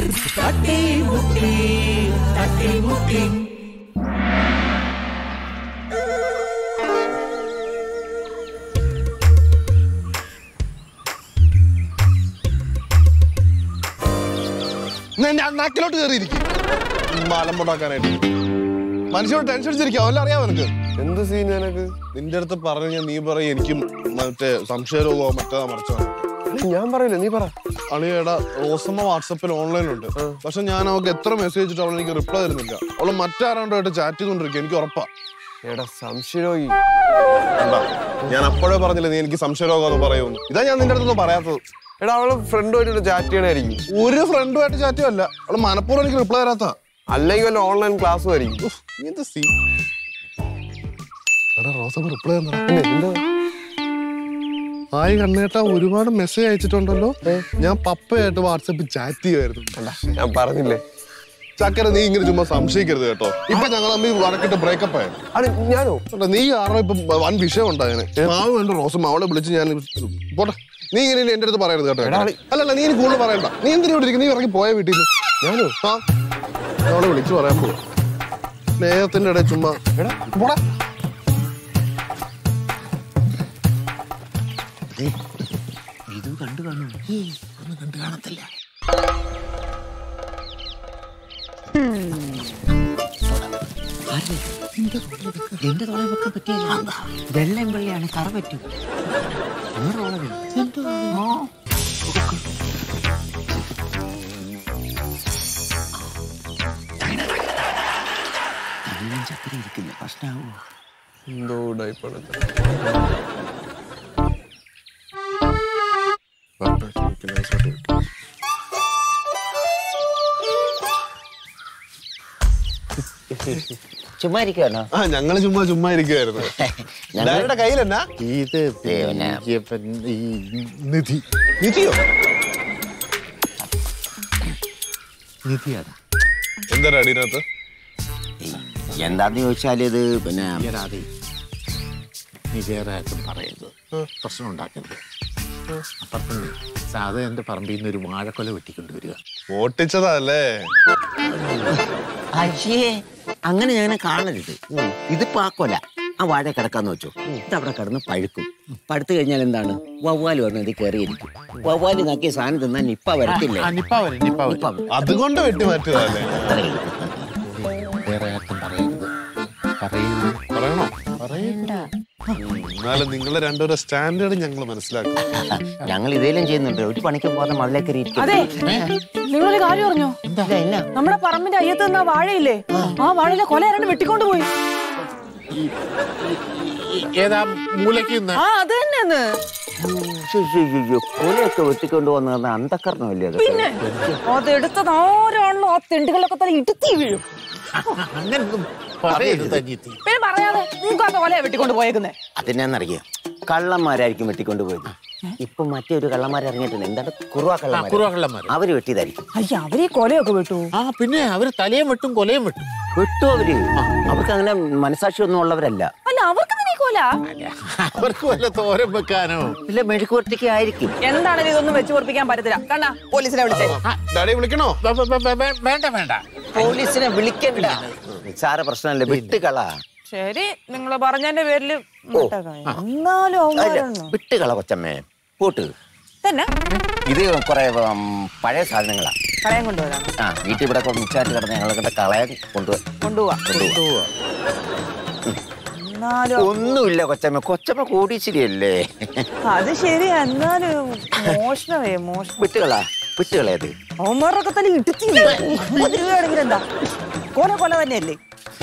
തട്ടിമുട്ടി തട്ടിമുട്ടി ഞാൻ ഞാൻ നാക്കിലോട്ട് കയറിയിരിക്കും മലമ്പുണ്ടാക്കാനായിട്ട് മനുഷ്യരോട് ടെൻഷൻ അടിച്ചിരിക്കും അവല്ല അറിയാം നിനക്ക് എന്ത് സീൻ നിനക്ക് നിന്റെ അടുത്ത് പറഞ്ഞു ഞാൻ നീ പറയും എനിക്കും മറ്റേ സംശയരോഗമോ മറ്റേതാ മറിച്ചോ ഞാൻ പറയില്ല നീ പറ അളിയടാ റോസമ്മ വാട്സപ്പിൽ ഓൺലൈനിലുണ്ട് പക്ഷെ ഞാൻ അവൾക്ക് എത്ര മെസ്സേജ് ഇട്ടിട്ട് അവൾ എനിക്ക് റിപ്ലൈ തരുന്നില്ല അവള് മറ്റാരാണ്ടായിട്ട് ചാറ്റ് ചെയ്തോണ്ടിരിക്കും എനിക്ക് ഉറപ്പാ എടാ സംശയരോഗി കണ്ടാ? ഞാൻ അപ്പോഴേ പറഞ്ഞില്ല നീ എനിക്ക് സംശയരോഗം എന്ന് പറയുന്നു ഇതാ ഞാൻ നിന്റെ അടുത്തൊന്നും പറയാത്തത് എടാ അവള് ഫ്രണ്ടുമായിട്ട് ചാറ്റ് ചെയ്യണായിരിക്കും ഒരു ഫ്രണ്ടുമായിട്ട് ചാറ്റ് അല്ല അവള് മനഃപൂർവ്വം എനിക്ക് റിപ്ലൈ തരാത്ത അല്ലെങ്കിൽ വല്ല ഓൺലൈൻ ക്ലാസ്സും ആയിരിക്കും എന്ത് സീ എടാ റോസമ്മ റിപ്ലൈ തന്നടാ പിന്നെ എന്താ ഹായ് കണ്ണേട്ട ഒരുപാട് മെസ്സേജ് അയച്ചിട്ടുണ്ടല്ലോ ഞാൻ പപ്പയായിട്ട് വാട്സപ്പിൽ ചാറ്റ് ചെയ്യുമായിരുന്നു കണ്ടാ, ഞാൻ പറഞ്ഞില്ലേ ചക്കര നീ ഇങ്ങനെ ചുമ്മാ സംശയിക്കരുത് കേട്ടോ ഇപ്പൊ ഞങ്ങൾ തമ്മിൽ വടക്കിട്ട് ബ്രേക്കപ്പ് ആയി അത് ഞാനോ കേട്ടോ, നീ കാരണം ഇപ്പൊ വൻ വിഷയം ഉണ്ടായതിന് മാവ് വേണ്ട റോസും അവളെ വിളിച്ച് ഞാൻ പോട്ടെ നീ ഇങ്ങനെ ഇനി എന്റെ അടുത്ത് പറയരുത് കേട്ടോ എടാ, അളി- അല്ലല്ല നീ ഇനി കൂടുതൽ പറയണ്ട നീ എന്തിനാ ഇവിടെ ഇരിക്കുന്നത്? നീ ഇറങ്ങി പോയ വീട്ടിൽ നിന്ന് ഞാനോ ആ ഞാൻ അവളെ വിളിച്ചു പറയാൻ പോകും സ്നേഹത്തിന്റെ ഇടയിൽ ചുമ്മാ എടാ പോടാ ഇത് കണ്ടു കാണും ഒന്നും കണ്ടു കാണത്തില്ല എന്റെ തോളെ വെക്കാൻ പറ്റിയില്ല വെള്ളം വെള്ളയാണ് കറ പറ്റും ചക്കര ഇരിക്കില്ല പ്രശ്നമാവോ എന്തോ ഡൈപ്പാണ് ചുമ്മാ ഇരിക്കുവാണോ ആ ഞങ്ങള് ചുമ്മാ ചുമ്മാ ഇരിക്കുവായിരുന്നു ഡാഡിയുടെ കയ്യിലെന്നാ ഇത് പിന്നെ ഇവൻ ഈ നിധി നിധിയോ നിധിയാണ് എന്താ ഡാഡിനകത്ത് എന്താന്ന് ചോദിച്ചാൽ ഇത് പിന്നെ ഈരാതെ നീ വേറെ ആർക്കും പറയരുത് പ്രശ്നം ഉണ്ടാക്കരുത് അപ്പുറത്ത് സാധാ എൻ്റെ പറമ്പിൽ നിന്ന് ഒരു വാഴക്കൊല വെട്ടിക്കൊണ്ടുവരിക ഓട്ടിച്ചതല്ലേ അയ്യേ അങ്ങനെ ഞാൻ കാണരുത് ഇതിപ്പോ ആ കൊല ആ വാഴ കിടക്കാന്ന് വെച്ചു ഇത് അവിടെ കിടന്ന് പഴുക്കും പഴുത്തു കഴിഞ്ഞാൽ എന്താണ് വവ്വാല് വന്ന് ഇത് കയറിയിരിക്കും വവ്വാല് നോക്കിയ സാധനം തിന്നാൻ നിപ്പ വരത്തില്ലേ ആ, നിപ്പ വരും നിപ്പ നിപ്പ വരും വരും. അതുകൊണ്ട് വെട്ടി മാറ്റിയതല്ലേ അത്രേ ഉള്ളൂ. വേറെ ആർക്കും പറയരുത് പറയരുത് പറയണോ പറയണ്ട എന്നാലും നിങ്ങളെ രണ്ടുപേരെ സ്റ്റാൻഡേർഡ് ഞങ്ങൾ മനസ്സിലാക്കും ഞങ്ങൾ ഇതേലും ചെയ്യുന്നുണ്ട് ഒരു പണിക്കും പോകാതെ മതിലേക്ക് ഇരിക്കും അതെ നിങ്ങളൊരു കാര്യം അറിഞ്ഞോ ഇല്ല, ഇല്ല. നമ്മുടെ പറമ്പിന്റെ അയ്യത്ത് നിന്ന വാഴയില്ലേ ആ വാഴയിലെ കൊല ആരാണ്ട് വെട്ടിക്കൊണ്ട് പോയി ഏതാ മൂലയ്ക്ക് നിന്ന് ആ അത് തന്നെ ശ്ശോ, ശ്ശോ, ശ്ശോ, ശ്ശോ. കൊലയൊക്കെ വെട്ടിക്കൊണ്ട് വന്ന അന്ധക്കരണമല്ലേ അത് പിന്നെ അതെടുത്തത് ആരാണല്ലോ ആ തെണ്ടുകളൊക്കെ തന്നെ ഇടുത്തി വീഴും അങ്ങനൊന്നും പറയരുത് അനിയത്തി പിന്നെ പറയാതെ നിങ്ങൾക്ക് ആ കൊലയാ വെട്ടിക്കൊണ്ട് പോയേക്കുന്നേ അതിനെന്നറിയാം കള്ളന്മാരായിരിക്കും വെട്ടിക്കൊണ്ട് പോയത് ഇപ്പൊ മറ്റൊരു കള്ളന്മാർ ഇറങ്ങിയിട്ടുണ്ട് എന്താണ് കുറുവാ കള്ളന്മാർ കുറുവ കള്ളന്മാര് അവര് വെട്ടിയതായിരിക്കും അയ്യ അവര് ഈ കൊലയൊക്കെ വിട്ടു ആ പിന്നെ അവര് തലയും വെട്ടും കൊലയും വെട്ടും വെട്ടു അവര് അവർക്ക് അങ്ങനെ മനസാക്ഷി ഒന്നും ഉള്ളവരല്ല അല്ല അവർക്ക് തന്നെ ഈ കൊല അവർക്ക് വല്ല തോരൻ വെക്കാനോ ഇല്ല മെഴുക്കുവർത്തിക്ക് ആയിരിക്കും എന്താണെങ്കിലും ഇതൊന്നും വെച്ച് പൊറപ്പിക്കാൻ പറ്റത്തില്ല കണ്ണ പോലീസിനെ വിളിച്ചേ ഡാഡി വിളിക്കണോ വേ- വേ- വേ- വേ- വേണ്ട വേണ്ട പോലീസിനെ വിളിക്കണ്ട നിസ്സാര പ്രശ്നമല്ലേ വിട്ടുകള ശരി നിങ്ങൾ പറഞ്ഞതിന്റെ പേരില് വിട്ടേക്കാം. എന്നാലും അവന്മാരാണ്. വിട്ടുകള കൊച്ചമ്മേ പോട്ട് തന്നെ ഇത് കുറെ ഉം, പഴയ സാധനങ്ങളാ കളയാൻ കൊണ്ടുവരാം ആ വീട്ടിൽ ഇവിടെ മിച്ചാറ്റ് കിടന്ന് ഞങ്ങളെ കളയാൻ കൊണ്ടു കൊണ്ടുപോവാ കൊണ്ടുപോവാ എന്നാലും ഒന്നുമില്ല കൊച്ചമ്മ കൊച്ചമ്മ കോടീശ്ശേരിയല്ലേ അത് ശരിയാ എന്നാലും മോഷണമേ മോഷണം വിട്ടുകളാ വിട്ടുകളയത് അവന്മാരൊക്കെ തന്നെ ഇടുത്തി മുപ്പത് രൂപയാണെങ്കിൽ എന്താ കൊല കൊല തന്നെയല്ലേ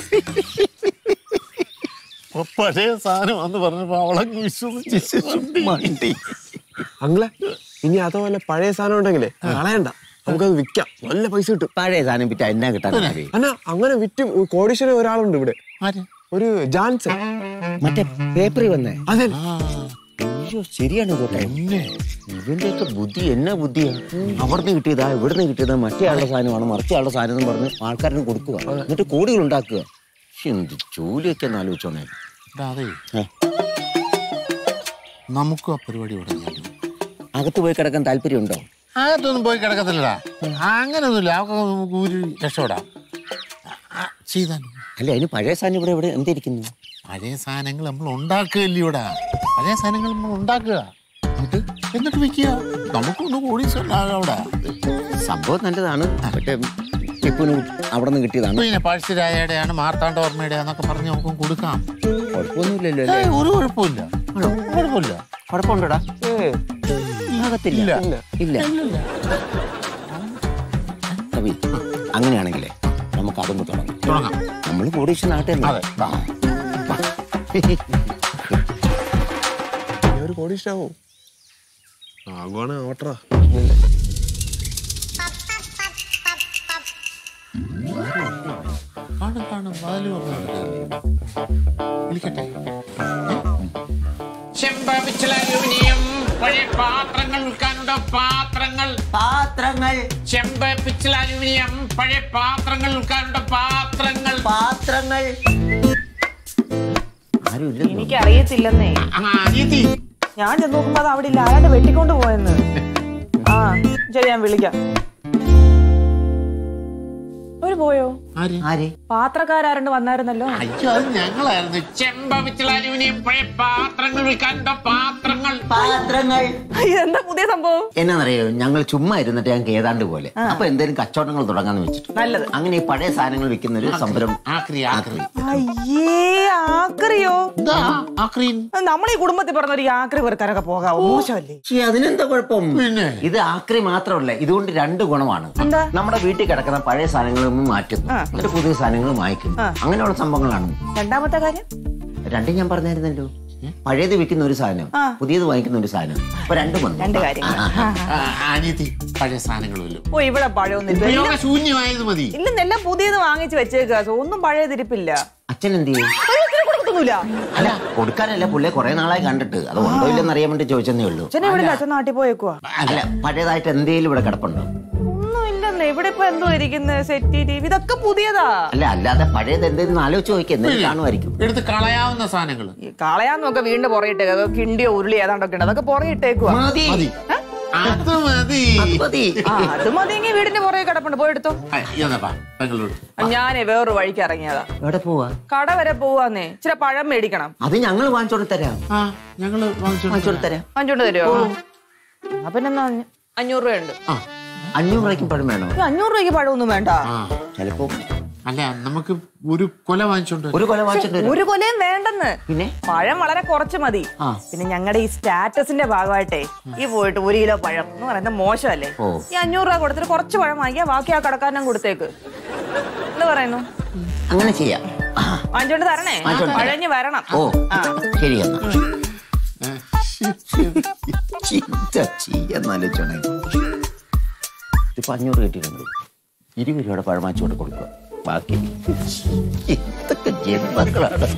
ഇപ്പൊ പഴയ സാധനം എന്ന് പറഞ്ഞപ്പോ അവളങ്ങ് വിശ്വസിച്ച് മണ്ടി അങ്ങളെ ഇനി അതുപോലെ പഴയ സാധനം ഉണ്ടെങ്കിലേ കളയണ്ട നമുക്കത് വിൽക്കാം നല്ല പൈസ കിട്ടും പഴയ സാധനം വിറ്റ എന്നാ കിട്ടാൻ അന്നാ അങ്ങനെ വിറ്റും കോടീശ്വരൻ ഒരാളുണ്ട് ഇവിടെ ആര്? ഒരു ജാൻസൺ മറ്റേ പേപ്പറിൽ വന്നേ അതെ അയ്യോ ശരിയാണ് ഇതൊക്കെ ഇവന്റെ ഒക്കെ ബുദ്ധി എന്നാ ബുദ്ധിയാ അവിടുന്ന് കിട്ടിയതാ ഇവിടുന്ന് കിട്ടിയതാ മറ്റേ ആളുടെ സാധനമാണ് മറിച്ച ആളുടെ സാധനം എന്ന് പറഞ്ഞ് ആൾക്കാരിന് കൊടുക്കുക എന്നിട്ട് കോടികൾ ഉണ്ടാക്കുക ശ്ശെ, എന്ത് ജോലിയൊക്കെ ഒന്ന് ആലോചിച്ചോണേ എടാ, അതേ ഏ. നമുക്കും ആ പരിപാടി തുടങ്ങിയാലോ അകത്ത് പോയി കിടക്കാൻ താല്പര്യമുണ്ടോ അകത്തൊന്നും പോയി കിടക്കത്തില്ലടാ അങ്ങനെയൊന്നുമില്ല അവർക്ക് നമുക്ക് ഊരി രക്ഷപ്പെടാം ആ, ചെയ്താൽ അല്ല അതിന് പഴയ സാധനം ഇവിടെ ഇവിടെ എന്തിരിക്കുന്നു പഴയ സാധനങ്ങൾ നമ്മൾ ഉണ്ടാക്കുകയല്ലേ ഇവിടെ പഴയ സാധനങ്ങൾ നമ്മൾ ഉണ്ടാക്കുക എന്നിട്ട് എന്നിട്ട് വിൽക്കുക നമുക്കൊന്ന് കോടീശ്വരനാകാം അവിടെ സംഭവം നല്ലതാണ് പക്ഷേ ടിപ്പുന് അവിടെ നിന്ന് കിട്ടിയതാണ് പിന്നെ പഴശ്ശിരായയുടെയാണ് മാർത്താണ്ഡവർമ്മയുടെ എന്നൊക്കെ പറഞ്ഞ് നമുക്ക് കൊടുക്കാം കുഴപ്പമൊന്നുമില്ലല്ലോ അല്ലേ ഏയ്, ഒരു കുഴപ്പമില്ല കുഴപ്പമില്ല കുഴപ്പമുണ്ടോടാ ആകത്തില്ല ഇല്ല കവി അങ്ങനെയാണെങ്കിലേ നമുക്ക് അതൊന്ന് തുടങ്ങാം തുടങ്ങാം നമ്മൾ കോടീശ്വര നാട്ടിൽ അതെ. ഞാൻ ഒരു കോടീശ്വരാവോ ആകുവാണെ ഓട്ടറാ കാണും കാണും വാല് വന്നു വിളിക്കട്ടെ ചെമ്പ് പിച്ചള അലൂമിനിയം പഴയ പാത്രങ്ങൾ വിൽക്കാനുണ്ടോ പാത്രങ്ങൾ പാത്രങ്ങൾ ചെമ്പ് പിച്ചള അലൂമിനിയം പഴയ പാത്രങ്ങൾ വിൽക്കാനുണ്ടോ പാത്രങ്ങൾ പാത്രങ്ങൾ ആരും ഇല്ല എനിക്ക് അറിയത്തില്ലെന്നേ ആ അനിയത്തി ഞാൻ ചെന്ന് നോക്കുമ്പോ അത് അവിടെ ഇല്ല ആരാണ്ട് വെട്ടിക്കൊണ്ട് പോയെന്ന് ആ ശരി ഞാൻ വിളിക്കാം അവര് പോയോ ആര് ആര് പാത്രക്കാരാരണ്ട് വന്നായിരുന്നല്ലോ അയ്യോ അത് ഞങ്ങളായിരുന്നു ചെമ്പ് പിച്ചള അലൂമിനിയം പഴയ പാത്രങ്ങൾ വിൽക്കാനുണ്ടോ പാത്രങ്ങൾ പാത്രങ്ങൾ എന്താ പുതിയ സംഭവം എന്നാന്നറിയോ ഞങ്ങൾ ചുമ്മാ ഇരുന്നിട്ട് ഞങ്ങൾക്ക് ഏതാണ്ട് പോലെ അപ്പൊ എന്തെങ്കിലും കച്ചവടങ്ങൾ തുടങ്ങാന്ന് വെച്ചിട്ട് നല്ലത് അങ്ങനെ ഈ പഴയ സാധനങ്ങൾ വിൽക്കുന്ന ഒരു സംരംഭം ആക്രി ആക്രി അയ്യേ ആക്രിയോ എന്താ ആക്രീൻ നമ്മൾ ഈ കുടുംബത്തിൽ പറഞ്ഞ ഒരു ആക്രി പെറുക്കാനൊക്കെ പോകാവോ മോശമല്ലേ ശ്ശേ, അതിനെന്താ കുഴപ്പം പിന്നെ? ഇത് ആക്രി മാത്രമല്ല ഇതുകൊണ്ട് രണ്ട് ഗുണമാണ് എന്താ? നമ്മുടെ വീട്ടിൽ കിടക്കുന്ന പഴയ സാധനങ്ങളൊന്നും മാറ്റുന്നു എന്നിട്ട് പുതിയ സാധനങ്ങൾ വാങ്ങിക്കുന്നു അങ്ങനെയുള്ള സംഭവങ്ങളാണ് രണ്ടാമത്തെ കാര്യം രണ്ടും ഞാൻ പറഞ്ഞായിരുന്നല്ലോ പഴയത് വിൽക്കുന്ന ഒരു സാധനം പുതിയത് വാങ്ങിക്കുന്ന ഒരു സാധനം അപ്പൊ രണ്ടും വന്നു രണ്ട് കാര്യങ്ങൾ ആ, അനിയത്തി പഴയ സാധനങ്ങളുമല്ലോ ഓ ഇവിടെ പഴയൊന്നും ഉപയോഗശൂന്യമായത് മതി ഇല്ലെന്ന് എല്ലാം പുതിയത് വാങ്ങിച്ച് വെച്ചേക്കാ ഒന്നും പഴയതിരിപ്പില്ല അച്ഛൻ എന്ത് ചെയ്യും അയ്യോ, കൊടുക്കത്തൊന്നുമില്ല അല്ല കൊടുക്കാനല്ല പുള്ളിയെ കുറെ നാളായി കണ്ടിട്ട് അത് ഉണ്ടോ ഇല്ലെന്ന് അറിയാൻ വേണ്ടി ചോദിച്ചെന്നേ ഉള്ളൂ അച്ഛനെ ഇവിടെ അച്ഛൻ നാട്ടിൽ പോയേക്കുവാ അല്ല പഴയതായിട്ട് എന്തെങ്കിലും ഇവിടെ കിടപ്പുണ്ടോ ഒന്നും ഇല്ലെന്ന് ഇവിടെ ഇപ്പൊ എന്തോ ഇരിക്കുന്നത് സെറ്റി ടി വി ഇതൊക്കെ പുതിയതാ അല്ല അല്ലാതെ പഴയത് എന്തെങ്കിലും ആലോചിച്ച് നോക്കി എന്തെങ്കിലും കാണുമായിരിക്കും എടുത്ത് കളയാവുന്ന സാധനങ്ങൾ ഈ കളയാന്നൊക്കെ വീണ്ടും പുറയിട്ടേക്ക് അത് കിണ്ടിയോ ഉരുളി ഏതാണ്ടൊക്കെ ഉണ്ട് അതൊക്കെ പുറയിട്ടേക്കുവാ മതി മതി അത് മതി അത് മതി ആ അത് മതിയെങ്കിൽ വീടിന്റെ പുറകെ കിടപ്പുണ്ട് പോയി എടുത്തോ ആ, എന്നപ്പാ പെങ്ങളോട് ഞാനേ വേറൊരു വഴിക്ക് ഇറങ്ങിയതാ എവിടെ പോവാ കട വരെ പോവാന്നേ ഇച്ചിരി പഴം മേടിക്കണം അത് ഞങ്ങൾ വാങ്ങിച്ചോണ്ട് തരാം ആ ഞങ്ങള് വാങ്ങിച്ചോണ്ട് വാങ്ങിച്ചോണ്ട് തരാം അഞ്ചോണ്ട് തരുമോ അപ്പൊ പിന്നെന്നാ അഞ്ഞൂറ് രൂപയുണ്ട് ആ അഞ്ഞൂറ് രൂപയ്ക്കും പഴം വേണോ ഈ അഞ്ഞൂറ് രൂപയ്ക്ക് പഴമൊന്നും വേണ്ട ആ ചിലപ്പോ അല്ല നമുക്ക് ഒരു കൊല വാങ്ങിച്ചോണ്ട് വരാം. ഒരു കൊല വാങ്ങിച്ചോണ്ട് വരാം ഒരു കൊലയും വേണ്ടെന്ന് പിന്നെ പഴം വളരെ കുറച്ച് മതി ആ. പിന്നെ ഞങ്ങളുടെ ഈ സ്റ്റാറ്റസിന്റെ ഭാഗമായിട്ടേ ഈ പോയിട്ട് ഒരു കിലോ പഴം എന്ന് പറയുന്നത് മോശമല്ലേ ഓ. ഈ അഞ്ഞൂറ് രൂപ കൊടുത്തിട്ട് കുറച്ച് പഴം വാങ്ങിയാ ബാക്കി ആ കടക്കാരനും കൊടുത്തേക്ക് എന്ത് പറയുന്നു അങ്ങനെ ചെയ്യാം ആ, വാങ്ങിച്ചോണ്ട് തരണേ വാങ്ങിച്ചോണ്ട് തരാം. പഴഞ്ഞ് വരണം ഓ ആ ശരി എന്നാ ചിന്ത ചെയ്യാന്നാലോചിച്ചോണേ ഇപ്പൊ അഞ്ഞൂറ് കിട്ടിയിട്ടുണ്ട് ഇരുപത് രൂപയുടെ പഴം വാങ്ങിച്ചോണ്ട് കൊടുക്കുക ബാക്കി എന്തൊക്കെ ജന്മങ്ങളാണ്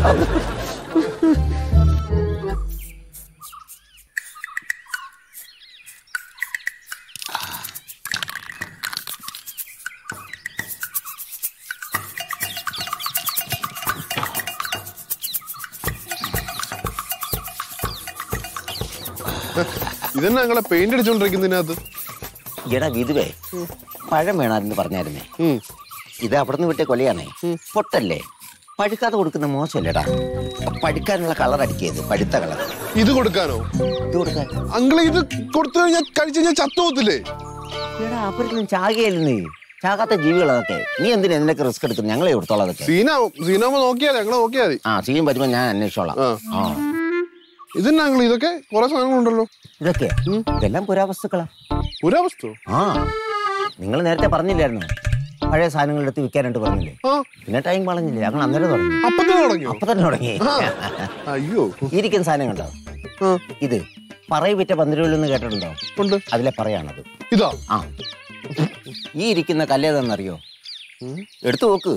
ഇതന്നെ ഞങ്ങളെ പെയിന്റ് അടിച്ചോണ്ടിരിക്കുന്നതിനകത്ത് എടാ വിധുവേ പഴം വേണമെന്ന് പറഞ്ഞായിരുന്നേ ഉം. ഇത് അവിടുന്ന് വിട്ട കൊലയാണേ പൊട്ടല്ലേ പഴുക്കാതെ കൊടുക്കുന്ന മോശമല്ലേടാ പഴുക്കാനുള്ള കളർ അടിക്കരുത് പഴുത്ത കളർ ഇത് കൊടുക്കാനോ ഇത് കൊടുക്കാൻ അങ്കിള് ഇത് കൊടുത്തു കഴിഞ്ഞാൽ കഴിച്ചു കഴിഞ്ഞാൽ ചത്തുപോകത്തില്ലേ എടാ അവരൊന്നും ചാകയല്ലെന്ന് ചാകാത്ത ജീവികളതൊക്കെ നീ എന്തിനാ നിനക്ക് റിസ്ക് എടുക്കുന്നത് ഞങ്ങളെ കൊടുത്തോളാം അതൊക്കെ സീനാവും സീനാവുമ്പോ നോക്കിയാ ഞങ്ങളെ നോക്കിയാ മതി ആ സീൻ വരുമ്പോ ഞാൻ അന്വേഷിച്ചോളാം ആ. ആ ഇതന്നെ അങ്കിൾ ഇതൊക്കെ കുറെ സാധനങ്ങളുണ്ടല്ലോ ഇതൊക്കെ ഇതെല്ലാം പുരാവസ്തുക്കളാ ഒരവസ്ഥ ആ നിങ്ങൾ നേരത്തെ പറഞ്ഞില്ലായിരുന്നു പഴയ സാധനങ്ങൾ എടുത്ത് വിൽക്കാനായിട്ട് പറഞ്ഞില്ലേ ആ പിന്നെ ടൈം പറഞ്ഞില്ലേ ഞങ്ങൾ അന്നേരം തുടങ്ങി അപ്പൊ തന്നെ തുടങ്ങിയോ അപ്പൊ തന്നെ തുടങ്ങി അയ്യോ ഈ ഇരിക്കുന്ന സാധനം കണ്ടോ ആ ഇത് പറയ വിറ്റ പന്തിരുവല്ലെന്ന് കേട്ടിട്ടുണ്ടോ ഉണ്ട് അതിലെ പറയാണത് ഇതാ ആ ഈ ഇരിക്കുന്ന കല്ലേതെന്നറിയോ എടുത്തു നോക്ക്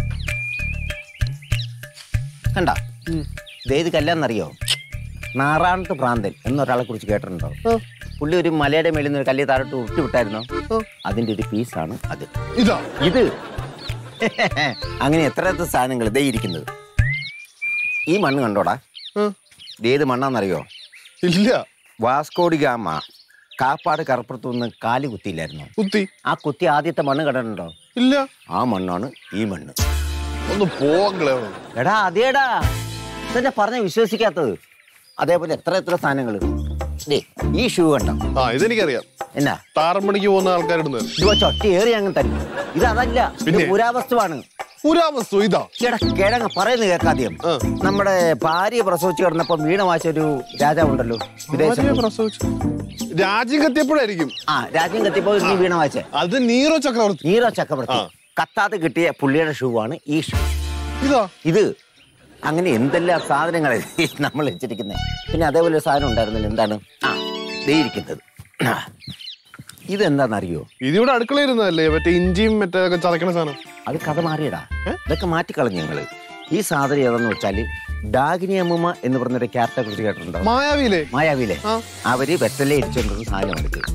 കണ്ട ഇതേത് കല്ലാന്നറിയോ നാറാണത്ത് ഭ്രാന്തൻ എന്നൊരാളെ കുറിച്ച് കേട്ടിട്ടുണ്ടോ പുള്ളി ഒരു മലയുടെ മേളിൽ നിന്ന് ഒരു കല്ല് താഴോട്ട് ഉരുട്ടി വിട്ടായിരുന്നോ അതിന്റെ ഒരു പീസാണ് അത് ഇതാ ഇത് അങ്ങനെ എത്രയത്തെ സാധനങ്ങൾ ഇതേ ഇരിക്കുന്നത് ഈ മണ്ണ് കണ്ടോടാ ആ. ഇത് ഏത് മണ്ണാന്നറിയോ ഇല്ല വാസ്കോഡി ഗാമ കാപ്പാട് കറുപ്പുറത്ത് നിന്ന് കാല് കുത്തിയില്ലായിരുന്നോ കുത്തി ആ കുത്തി ആദ്യത്തെ മണ്ണ് കണ്ടിട്ടുണ്ടോ ഇല്ല ആ മണ്ണാണ് ഈ മണ്ണ് ഒന്ന് പോവാങ്കളെ എടാ അതേടാ ഇതെന്നെ പറഞ്ഞ വിശ്വസിക്കാത്തത് അതേപോലെ എത്ര എത്ര സാധനങ്ങൾ ദേ ഈ ഷൂ കണ്ടോ ആ ഇതെനിക്കറിയാം എന്നാ താറമ്പണിക്ക് പോകുന്ന ആൾക്കാരിടുന്നത് ഇത് ചൊട്ടി ഏറി അങ്ങ് തരും ഇത് അതല്ല ഇത് പിന്നെ? പുരാവസ്തുവാണ് പുരാവസ്തു ഇതാ ചേട്ടാ കിഴങ്ങ് പറയുന്നത് കേൾക്കാദ്യം ആ. നമ്മുടെ ഭാര്യ പ്രസവിച്ച് കിടന്നപ്പോ വീണ വാശ ഒരു രാജാവുണ്ടല്ലോ വിദേശത്ത് പ്രസവിച്ചു രാജ്യം കത്തിയപ്പോഴായിരിക്കും ആ രാജ്യം കത്തിപ്പോ നീ വീണ വാശ അത് നീറോ ചക്രവർത്തി നീരോ ചക്രവർത്തി ആ. കത്താതെ കിട്ടിയ പുള്ളിയുടെ ഷൂ ആണ് ഈ ഷൂ ഇതാ ഇത് അങ്ങനെ എന്തെല്ലാം സാധനങ്ങളെ നമ്മൾ വെച്ചിരിക്കുന്നത് പിന്നെ അതേപോലെ ഒരു സാധനം ഉണ്ടായിരുന്നല്ലോ എന്താണ് ആ ദേ ഇരിക്കുന്നത് ആ. ഇതെന്താണെന്നറിയോ ഇതിവിടെ അടുക്കളയിരുന്നതല്ലേ മറ്റേ ഇഞ്ചിയും മറ്റേ ഒക്കെ ചതക്കണ സാധനം അത് കഥ മാറിയടാ ഇതൊക്കെ മാറ്റിക്കളഞ്ഞു ഞങ്ങള് ഈ സാധനം ഏതെന്ന് വെച്ചാല് ഡാഗിനി അമ്മൂമ്മ എന്ന് പറഞ്ഞൊരു ക്യാരക്ടറെ കുറിച്ച് കേട്ടിട്ടുണ്ടോ മായാവിയിലെ മായാവിയിലെ ആ. അവര് വെറ്റലെ ഇടിച്ചോണ്ടിരുന്ന സാധനം എടുക്കുക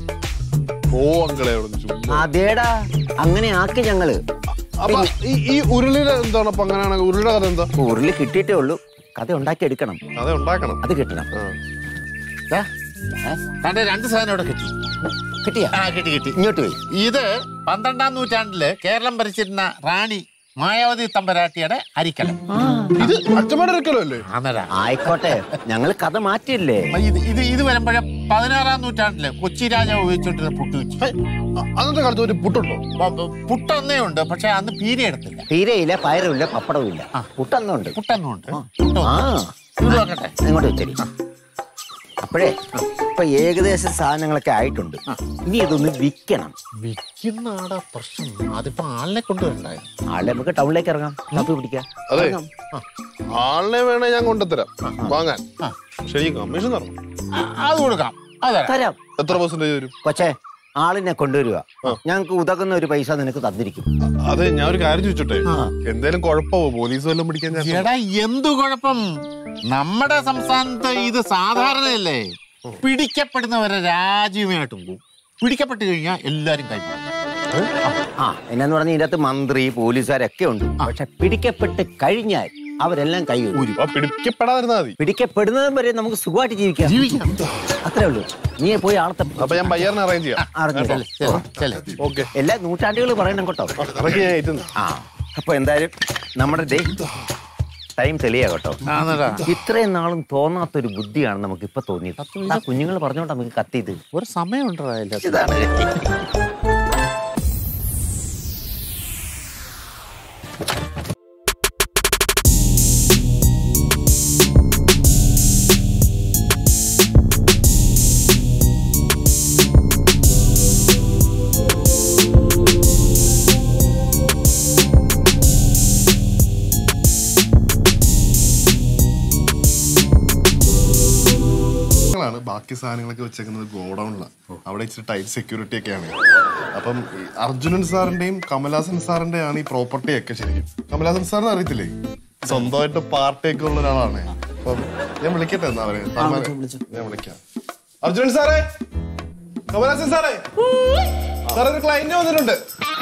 ഓ അങ്കളെ അവിടെ നിന്ന് ചുമ്മാ. അതേടാ അങ്ങനെ ആക്കി ഞങ്ങള് അപ്പൊ ഈ ഈ ഉരുളിയുടെ എന്താണ് അപ്പൊ അങ്ങനെയാണെങ്കിൽ ഉരുളിയുടെ കഥ എന്താ ഉരുളി കിട്ടിയിട്ടേ ഉള്ളൂ കഥ ഉണ്ടാക്കി എടുക്കണം കഥ ഉണ്ടാക്കണം അത് കിട്ടണം ആ. ദാ, ഏ? തന്റെ രണ്ട് സാധനം ഇവിടെ കിട്ടി കിട്ടിയാ ആ കിട്ടി കിട്ടി ഇങ്ങോട്ട് പോയി ഇത് പന്ത്രണ്ടാം നൂറ്റാണ്ടില് കേരളം ഭരിച്ചിരുന്ന റാണി മായാവതി തമ്പരാട്ടിയുടെ അരിക്കലം ഇത് അച്ഛമ്മയുടെ അടുക്കലോ അല്ലേ ആന്നടാ ആയിക്കോട്ടെ ഞങ്ങൾ കഥ മാറ്റിയില്ലേ ഇത് ഇത് ഇത് വരുമ്പോഴേ പതിനാറാം നൂറ്റാണ്ടില് കൊച്ചി രാജാവ് ഉപയോഗിച്ചോണ്ടിരുന്ന പുട്ട് വെച്ചു ഹൈ, അ- അന്നത്തെ കാലത്ത് ഒരു പുട്ടുണ്ടോ പ- പ- പുട്ടൊന്നേ ഉണ്ട് പക്ഷെ അന്ന് പീരി എടുത്തില്ല തീരെയില്ല പയറുമില്ല പപ്പടവും ഇല്ല പുട്ടന്നുണ്ട് പുട്ടൊന്നും ഉണ്ട് പുട്ടും ആ ഇത് നോക്കട്ടെ ഇങ്ങോട്ട് വെച്ചേരി അപ്പോഴേ ഇപ്പൊ ഏകദേശം സാധനങ്ങളൊക്കെ ആയിട്ടുണ്ട് ഇനി ഇതൊന്ന് വിൽക്കണം വിൽക്കുന്ന ആടാ പ്രശ്നം അതിപ്പോ ആളിനെ കൊണ്ടുവരണ്ടായോ ആളെ നമുക്ക് ടൗണിലേക്ക് ഇറങ്ങാം കാപ്പി പിടിക്കാം അതെ ഇറങ്ങാം. ആളിനെ വേണേ ഞാൻ കൊണ്ടുതരാം വാങ്ങാൻ ആ. ശരി കമ്മീഷൻ തരണം ആ, അത് കൊടുക്കാം അതെ തരാം എത്ര പെർസെന്റേജ് വരും കൊച്ചേ ആളിനെ കൊണ്ടുവരിക ഞങ്ങൾക്ക് ഉതകുന്ന ഒരു പൈസ നിനക്ക് തന്നിരിക്കും അതെ ഞാൻ ഒരു കാര്യം ചോദിച്ചോട്ടെ എന്തേലും കുഴപ്പമോ പോലീസ് വല്ലതും പിടിക്കാൻ ഞാൻ എടാ എന്തു കുഴപ്പം നമ്മുടെ സംസ്ഥാനത്ത് ഇത് സാധാരണയല്ലേ പിടിക്കപ്പെടുന്നവരെ രാജ്യമായിട്ടും പോകും പിടിക്കപ്പെട്ട് കഴിഞ്ഞാൽ എല്ലാരും കൈമാറും ആ എന്നു പറഞ്ഞാൽ ഇതിനകത്ത് മന്ത്രി പോലീസുകാരൊക്കെ ഉണ്ട് പക്ഷെ പിടിക്കപ്പെട്ട് കഴിഞ്ഞാൽ അവരെല്ലാം കൈ ഊരും അപ്പൊ പിടിക്കപ്പെടാതിരുന്നാ മതി പിടിക്കപ്പെടുന്നതും വരെ നമുക്ക് സുഖമായിട്ട് ജീവിക്കാം ജീവിക്കാം അത്രേ ഉള്ളൂ നീ പോയി ആളത്തെ അപ്പൊ ഞാൻ ബയ്യാറിനെ അറേഞ്ച് ചെയ്യാം അറിഞ്ഞു ചെല്ല്, ചെല്ല്, ചെല്ല്. ഓക്കെ എല്ലാ നൂറ്റാണ്ടുകൾ പറയണം കേട്ടോ ഇറക്കി ഞാൻ ഏറ്റുന്നു ആ അപ്പൊ എന്തായാലും നമ്മുടെ ഡേ ടൈം തെളിയാ കേട്ടോ ആന്നടാ. ഇത്രയും നാളും തോന്നാത്തൊരു ബുദ്ധിയാണ് നമുക്ക് ഇപ്പൊ തോന്നിയത് ആ കുഞ്ഞുങ്ങൾ പറഞ്ഞോണ്ട് നമുക്ക് കത്തിയത് ഒരു സമയമുണ്ടോ അതിന്റെ ഇതാണ് ാണ് ബാക്കി സാധനങ്ങളൊക്കെ വെച്ചേക്കുന്നത് ഗോഡൌണിലാണ് അവിടെ ഇച്ചിരി ടൈറ്റ് സെക്യൂരിറ്റി ഒക്കെയാണ് അപ്പം ഈ അർജുനൻ സാറിന്റെയും കമലഹാസൻ സാറിന്റെയും ആണ് ഈ പ്രോപ്പർട്ടി ഒക്കെ ശരിക്കും കമലഹാസൻ സാറിന് അറിയത്തില്ലേ സ്വന്തമായിട്ട് പാർട്ടി ഒക്കെ ഉള്ള ഒരാളാണ് അപ്പം ഞാൻ വിളിക്കട്ടെ എന്നാ പറയാ സാർമാരെ ഞാൻ വിളിക്കാം അർജുനൻ സാറേ കമലഹാസൻ സാറേ സാറേ ഒരു ക്ലയന്റ് വന്നിട്ടുണ്ട്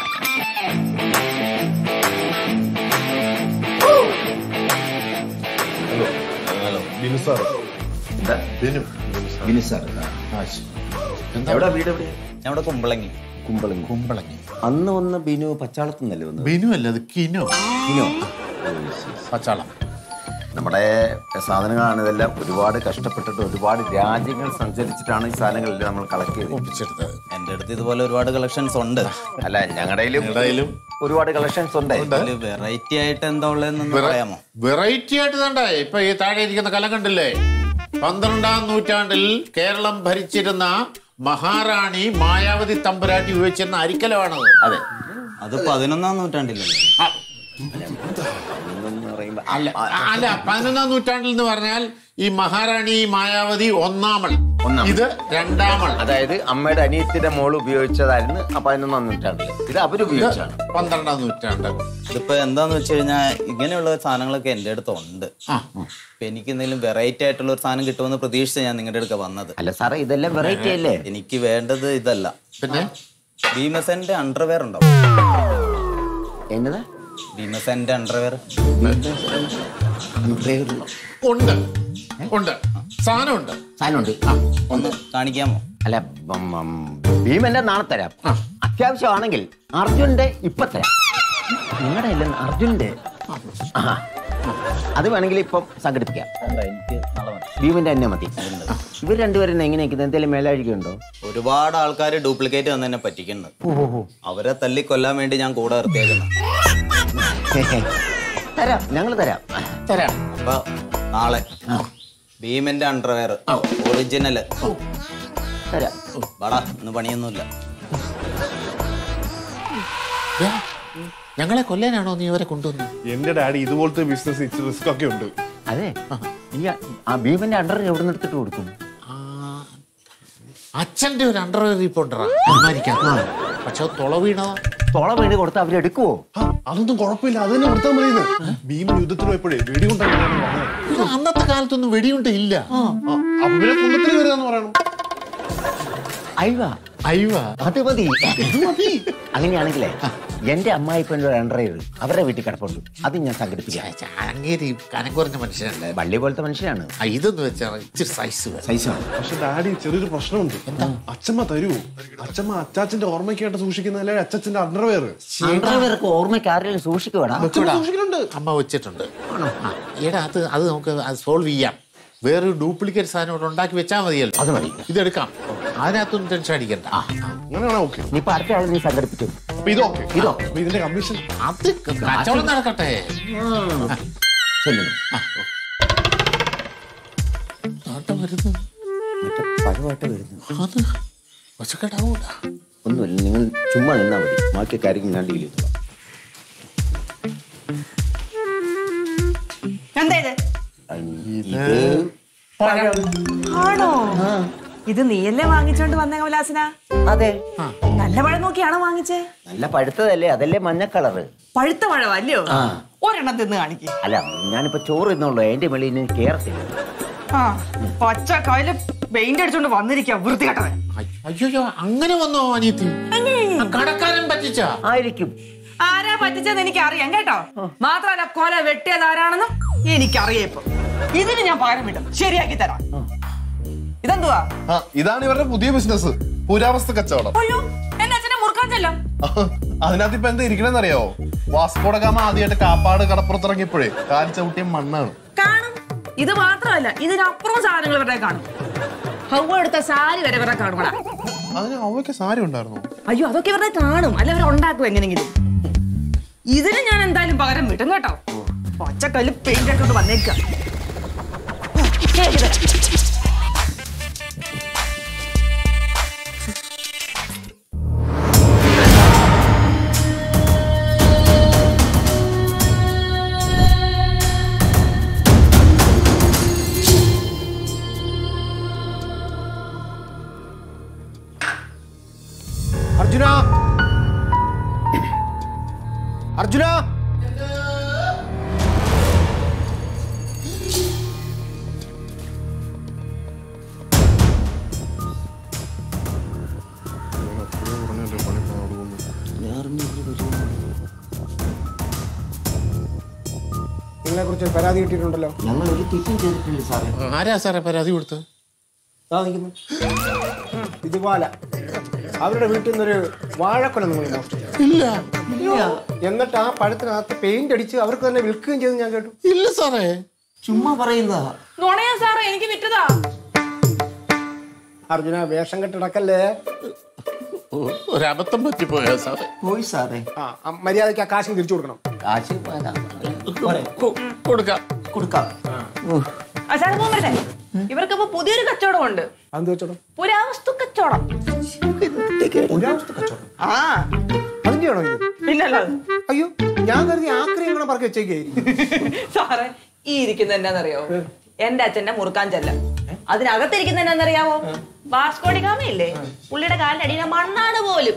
hello Binu sir Binu Binu sir എവിടെ വീട് എവിടെ നമ്മുടെ കുമ്പളങ്ങി കുമ്പളങ്ങി കുമ്പളങ്ങി അന്ന് വന്ന ബിനു പച്ചാളത്ത് നിന്നല്ലേ വന്നത് ബിനു അല്ല അത് കിനോ ബിനു പച്ചാളം നമ്മുടെ സാധനങ്ങളാണ് ഇതെല്ലാം ഒരുപാട് കഷ്ടപ്പെട്ടിട്ട് ഒരുപാട് രാജ്യങ്ങൾ സഞ്ചരിച്ചിട്ടാണ് ഈ സാധനങ്ങളെല്ലാം നമ്മൾ കളക്ട് ചെയ്തത് ഒപ്പിച്ചെടുത്തത് എൻ്റെ അടുത്ത് ഇതുപോലെ ഒരുപാട് കളക്ഷൻസ് ഉണ്ട് അല്ല ഞങ്ങളുടെയിലും ഒരുപാട് കളക്ഷൻസ് ഉണ്ട് അതിൽ വെറൈറ്റി ആയിട്ട് എന്താ ഉള്ളതെന്നൊന്ന് പറയാമോ വെറൈറ്റി ആയിട്ട് തണ്ടേ ഇപ്പൊ ഈ താഴെ ഇരിക്കുന്ന കലം കണ്ടില്ലേ പന്ത്രണ്ടാം നൂറ്റാണ്ടിൽ കേരളം ഭരിച്ചിരുന്ന മഹാറാണി മായാവതി തമ്പുരാട്ടി ഉപയോഗിച്ചിരുന്ന അരിക്കലമാണത് അതെ അത് പതിനൊന്നാം നൂറ്റാണ്ടിലല്ലേ ആ, എന്ന് പറയുമ്പോ അല്ല അല്ല പതിനൊന്നാം നൂറ്റാണ്ടിൽ എന്ന് പറഞ്ഞാൽ ഈ മഹാറാണി മായാവതി ഒന്നാമൾ ഒന്നാമൾ. ഇത് രണ്ടാമൾ അതായത് അമ്മയുടെ അനിയത്തിന്റെ മോള് ഉപയോഗിച്ചതായിരുന്നു ആ പതിനൊന്നാം നൂറ്റാണ്ടില് ഇത് അവരുപയോഗിച്ചാണ് പന്ത്രണ്ടാം നൂറ്റാണ്ട് ഇതിപ്പോ എന്താന്ന് വെച്ച് കഴിഞ്ഞാൽ ഇങ്ങനെയുള്ള സാധനങ്ങളൊക്കെ എൻ്റെ അടുത്ത് ഉണ്ട് ആ അപ്പൊ എനിക്ക് എന്തെങ്കിലും വെറൈറ്റി ആയിട്ടുള്ള ഒരു സാധനം കിട്ടുമെന്ന് പ്രതീക്ഷിച്ച് ഞാൻ നിങ്ങളുടെ അടുക്ക വന്നത് അല്ല സാറേ ഇതെല്ലാം വെറൈറ്റി അല്ലേ എനിക്ക് വേണ്ടത് ഇതല്ല പിന്നെ ഭീമസന്റെ അണ്ടർവെയർ ഉണ്ടോ എന്നതാ ഭീമസന്റെ അണ്ടർവെയർ ഉണ്ട് ഉണ്ട് സാധനമുണ്ട് സാധനമുണ്ട് ഒന്ന് കാണിക്കാമോ അല്ല ഉം, ഉം, ഭീമന്റെ നാളെ തരാം അത്യാവശ്യമാണെങ്കിൽ അർജുന്റെ ഇപ്പൊ തരാം നിങ്ങളുടെ അല്ല അർജുന്റെ ആ അത് വേണമെങ്കിൽ ഇപ്പം സംഘടിപ്പിക്കാം എനിക്ക് നാളെ മതി ഭീമന്റെ തന്നെ മതി ഇവർ രണ്ടുപേരും എങ്ങനെയൊക്കെ എന്തെങ്കിലും മേലാഴിക്കുണ്ടോ ഒരുപാട് ആൾക്കാർ ഡ്യൂപ്ലിക്കേറ്റ് വന്ന് എന്നെ പറ്റിക്കുന്നുണ്ട് അവരെ തല്ലി കൊല്ലാൻ വേണ്ടി ഞാൻ കൂടെ നിർത്തിയേക്കുന്നു തരാം ഞങ്ങൾ തരാം തരാം അപ്പൊ നാളെ ഭീമന്റെ അണ്ടർവെയർ ഒറിജിനല് തരാം വാടാ ഇന്ന് പണിയൊന്നുമില്ല ദേ, ഞങ്ങളെ കൊല്ലാനാണോ നീ ഇവരെ കൊണ്ടുവന്നത് എന്റെ ഡാഡി ഇതുപോലത്തെ ബിസിനസ് ഇച്ചിരി റിസ്ക് ഒക്കെ ഉണ്ട് അതെ ഈ ആ- ആ ഭീമന്റെ അണ്ടർ എവിടെ നിന്ന് എടുത്തിട്ട് കൊടുക്കും ആ, അച്ഛന്റെ ഒരു അണ്ടർവെയർ ഇപ്പോണ്ടറാ പക്ഷെ അത് തുള വീണതാ തോള വീട് കൊടുത്ത് അവരെടുക്കുവോ ആ, അതൊന്നും കുഴപ്പമില്ല അത് തന്നെ കൊടുത്താൽ മതി ഭീമൻ യുദ്ധത്തിന് പോയപ്പോഴേ വെടികൊണ്ടാണ് ഇത് അന്നത്തെ കാലത്തൊന്നും വെടിയുണ്ട ഇല്ല അപ്പൊ പിന്നെ കുന്നത്തിന് കയറുകയെന്ന് പറയണം അയവ അയ്യ അത് മതി അങ്ങനെയാണെങ്കിലേ എന്റെ അമ്മായിപ്പൻ്റെ ഒരു അണ്ടറയിൽ അവരുടെ വീട്ടിൽ കിടപ്പുണ്ട് അത് ഞാൻ സംഘടിപ്പിക്കാം അങ്ങേരി കനം കുറഞ്ഞ മനുഷ്യനല്ലേ വള്ളി പോലത്തെ മനുഷ്യനാണ് ആ, ഇതെന്ന് വെച്ചാൽ ഇച്ചിരി സൈസ് വേണം. സൈസാണ് പക്ഷെ ഡാഡി ചെറിയൊരു പ്രശ്നമുണ്ട് അച്ഛമ്മ തരൂ അച്ഛമ്മ അച്ചാച്ചന്റെ ഓർമ്മയ്ക്കായിട്ട് സൂക്ഷിക്കുന്നതല്ലേ അച്ഛച്ചന്റെ അണ്ടർവെയർ അണ്ടർവെയർക്ക് ഓർമ്മയ്ക്ക് ആരെങ്കിലും സൂക്ഷിക്കുവേടാ സൂക്ഷിക്കുന്നുണ്ട് അമ്മ വെച്ചിട്ടുണ്ട് ആ, എടാ അത് അത് നമുക്ക് അത് സോൾവ് ചെയ്യാം വേറൊരു ഡ്യൂപ്ലിക്കേറ്റ് സാധനം ഇവിടെ ഉണ്ടാക്കി വെച്ചാൽ മതിയല്ലോ അത് മതി ഇതെടുക്കാം അതിനകത്തൊന്നും ടെൻഷൻ അടിക്കണ്ട അങ്ങനെയാണോ ഓക്കെ നീ ഇപ്പൊ അടുത്ത ആൾ നീ സംഘടിപ്പിച്ചു അപ്പൊ ഇതൊക്കെ ഇതോ? അപ്പൊ ഇതിന്റെ കമ്മീഷൻ അത് കച്ചവടം നടക്കട്ടെ ചെല്ലുന്നു ആട്ടം വരുന്നു മറ്റേ പഴമായിട്ട് വരുന്നു അത് വശക്കെട്ടാവൂല ഒന്നുമില്ല നിങ്ങൾ ചുമ്മാ നിന്നാ മതി ബാക്കി കാര്യങ്ങൾ ഞാൻ ഡീൽ ചെയ്തോളാം എന്താ ഇത് ഇത് ആണോ ഇത് നീയല്ലേ വാങ്ങിച്ചോണ്ട് വന്ന കമലാസന അതെ നല്ല പഴം നോക്കിയാണോ വാങ്ങിച്ചേ നല്ല പഴുത്തതല്ലേ അതല്ലേ മഞ്ഞ കളറ് പഴുത്ത പഴം അല്ലയോ ആ. ഒരെണ്ണം തിന്ന് കാണിക്ക് അല്ല ഞാനിപ്പോ ചോറ് ഇന്നുള്ളൂ എന്റെ വെളിയിൽ നിന്ന് കേറത്തില്ല ആ പച്ച കയ്യില് പെയിന്റ് അടിച്ചോണ്ട് വന്നിരിക്കാ വൃത്തികെട്ടവൻ അയ്യോ അങ്ങനെ വന്നോ അനിയത്തി ആ, കടക്കാരൻ പറ്റിച്ച ആയിരിക്കും ആരാ പറ്റിച്ചതെന്ന് എനിക്ക് അറിയാം കേട്ടോ മാത്രമല്ല കൊല വെട്ടിയത് ആരാണെന്നും എനിക്കറിയാം ഇപ്പൊ ഇതിന് ഞാൻ പകരം വിടും ശരിയാക്കി തരാം ഇതെന്തുവാ ആ ഇതാണ് ഇവരുടെ പുതിയ ബിസിനസ് പുരാവസ്തു കച്ചവടം അയ്യോ എന്റെ അച്ഛനെ മുറുക്കാൻ ചെല്ലാം അതിനകത്ത് ഇപ്പൊ എന്താ ഇരിക്കണെന്ന് അറിയാവോ വാസ്കോഡഗാമ ആദ്യമായിട്ട് കാപ്പാട് കടപ്പുറത്തിറങ്ങിയപ്പോഴേ കാൽ ചവിട്ടിയ മണ്ണാണ് കാണും ഇത് മാത്രമല്ല ഇതിനപ്പുറം സാധനങ്ങൾ ഇവരുടെ കാണും ഹൗവ എടുത്ത സാരി വരെ ഇവരുടെ കാണുമടാ അതിന് അവയ്ക്ക് സാരി ഉണ്ടായിരുന്നു അയ്യോ അതൊക്കെ ഇവരുടെ കാണും അല്ല ഇവർ ഉണ്ടാക്കും എങ്ങനെങ്കിലും ഇതിന് ഞാൻ എന്തായാലും പകരം വിടും കേട്ടോ പച്ചക്കല്ല് പെയിന്റ് ആയിട്ടോണ്ട് വന്നേക്ക അർജുന അർജുന നിങ്ങളെ കുറിച്ച് പരാതി കിട്ടിയിട്ടുണ്ടല്ലോ ഞങ്ങൾ ഒരു തെറ്റും ചെയ്തിട്ടില്ല സാറേ ആരാ സാറേ പരാതി കൊടുത്തത് സാധിക്കുന്നു ഇതുപോലെ അവരുടെ വീട്ടിൽ നിന്നൊരു വാഴക്കൊല നിങ്ങൾ മോഷ്ടിച്ചു ഇല്ല എന്നിട്ട് ആ പഴത്തിനകത്ത് പെയിന്റ് അടിച്ച് അവർക്ക് തന്നെ വിൽക്കുകയും ചെയ്ത് ഞാൻ കേട്ടു ഇല്ല സാറേ ചുമ്മാ പറയുന്നതാ നുണയാ സാറേ എനിക്ക് വിറ്റതാ അർജുന വേഷം കെട്ടിടക്കല്ലേ ഒരബദ്ധം പറ്റിപ്പോയാ സാറേ പോയി സാറേ ആ ആ, മര്യാദയ്ക്ക് ആ കാശും തിരിച്ചു കൊടുക്കണം കാശ് പോയതാ കൊ- കൊടുക്കാം കൊടുക്കാം ആ സാറേ പോകാൻ വരട്ടെ ഇവർക്കിപ്പോ പുതിയൊരു കച്ചവടം ഉണ്ട് അതെന്ത് വെച്ചോടോ പുരാവസ്തു കച്ചവടം പുരാവസ്തു കച്ചവടം ആ അതിന്റെയാണോ ഇത് പിന്നല്ലാതെ അയ്യോ ഞാൻ കരുതി ആക്രി ഇങ്ങനെ പറക്കി വെച്ചേക്കേ സാറേ ഈ ഇരിക്കുന്ന എന്നാന്നറിയാവോ എന്റെ അച്ഛന്റെ മുറുക്കാൻ ചെല്ല അതിനകത്തിരിക്കുന്ന എന്നാന്നറിയാവോ വാസ്കോടി ഗാമയില്ലേ പുള്ളിയുടെ കാലിന്റെ അടിയിലെ മണ്ണാണ് പോലും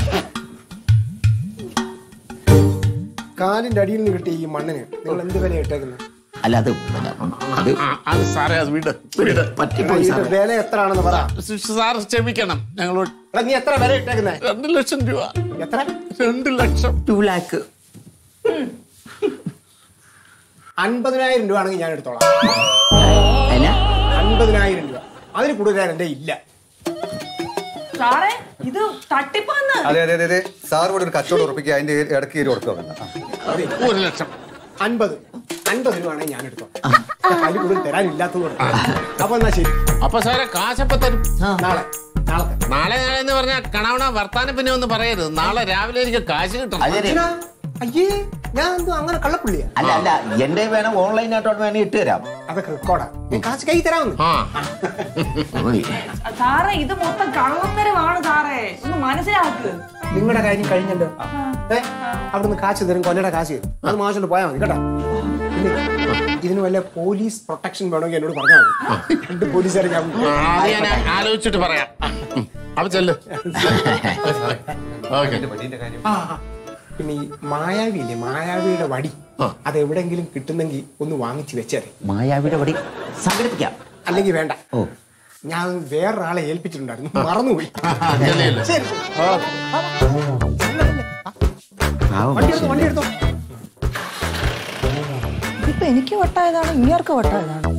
കാലിന്റെ അടിയിൽ നിന്ന് കിട്ടിയ ഈ മണ്ണിന് നിങ്ങൾ എന്ത് വില ഇട്ടേക്കുന്നത് അല്ല അത് അത് ആ, അത് സാറേ അത് വിട് വിട് പറ്റിപ്പോയി ഇതിന്റെ സാറേ വില എത്ര ആണെന്ന് പറ സാർ ക്ഷമിക്കണം ഞങ്ങളോട് എടാ, നീ എത്ര വില ഇട്ടേക്കുന്നേ രണ്ട് ലക്ഷം രൂപ എത്ര രണ്ട് ലക്ഷം ടു ലാക്ക് അൻപതിനായിരം രൂപ ആണെങ്കിൽ ഞാൻ എടുത്തോളാം എന്നാ അൻപതിനായിരം രൂപ അതിന് കൂടുതൽ എന്റെ ഇല്ല സാറേ ഇത് തട്ടിപ്പാന്ന് അതെ അതെ അതെ അതെ സാർ ഇവിടെ ഒരു കച്ചവടം ഉറപ്പിക്കുക അതിന്റെ ഇടയ്ക്ക് കയറി കൊടുക്കുക വേണ്ട ഒരു ലക്ഷം അൻപത് അൻപത് രൂപയാണെങ്കിൽ ഞാൻ എടുത്തോ അതിൽ കൂടുതൽ തരാനില്ലാത്തതുകൊണ്ട് അപ്പൊ എന്നാ ശരി അപ്പൊ സാറെ കാശപ്പ തരും നാളെ നാളെ തരാം. നാളെ നാളെ എന്ന് പറഞ്ഞാൽ കണവണ വർത്താനം പിന്നെ ഒന്ന് പറയരുത് നാളെ രാവിലെ എനിക്ക് കാശ് കിട്ടണം അതെ അച്ഛനാ, അയ്യേ ഞാൻ എന്തോ അങ്ങനെ കള്ളപ്പുള്ളിയാ അല്ല അല്ല എന്റെ വേണം ഓൺലൈൻ ആയിട്ടോട്ട് വേണേ ഇട്ട് തരാം അതൊക്കെ റെക്കോർഡാ ഞാൻ കാശ് കൈ തരാമെന്ന് ആ സാറേ ഇത് മൊത്തം കള്ളത്തരമാണ് സാറേ ഒന്ന് മനസ്സിലാക്ക് നിങ്ങളുടെ കാര്യം കഴിഞ്ഞല്ലോ ഏ അവിടുന്ന് കാശ് തരും കൊല്ലയുടെ കാശ് തരും അത് മാസോണ്ട് പോയാൽ മതി കേട്ടോ പിന്നെ ഇതിന് വല്ല പോലീസ് പ്രൊട്ടക്ഷൻ വേണമെങ്കിൽ എന്നോട് പറഞ്ഞാൽ മതി രണ്ട് പോലീസുകാരെ ഞാൻ ആ, അത് ഞാൻ ആലോചിച്ചിട്ട് പറയാം ഉം. അപ്പൊ ചെല്ല് ഓക്കെ ആ, ആ. പിന്നെ ഈ മായാവി ഇല്ലേ മായാവിയുടെ വടി അത് എവിടെങ്കിലും കിട്ടുന്നെങ്കിൽ ഒന്ന് വാങ്ങിച്ച് വെച്ചേരെ മായാവിയുടെ വടി സംഘടിപ്പിക്കാം അല്ലെങ്കിൽ വേണ്ട ഓ ഞാൻ വേറൊരാളെ ഏൽപ്പിച്ചിട്ടുണ്ടായിരുന്നു മറന്നുപോയി ചെല്ലില്ല ശരി പാവം വണ്ടി എടുത്തോ വണ്ടി എടുത്തോ ഇതിപ്പോ എനിക്ക് വട്ടായതാണ് ഇങ്ങേർക്ക് വട്ടായതാണ്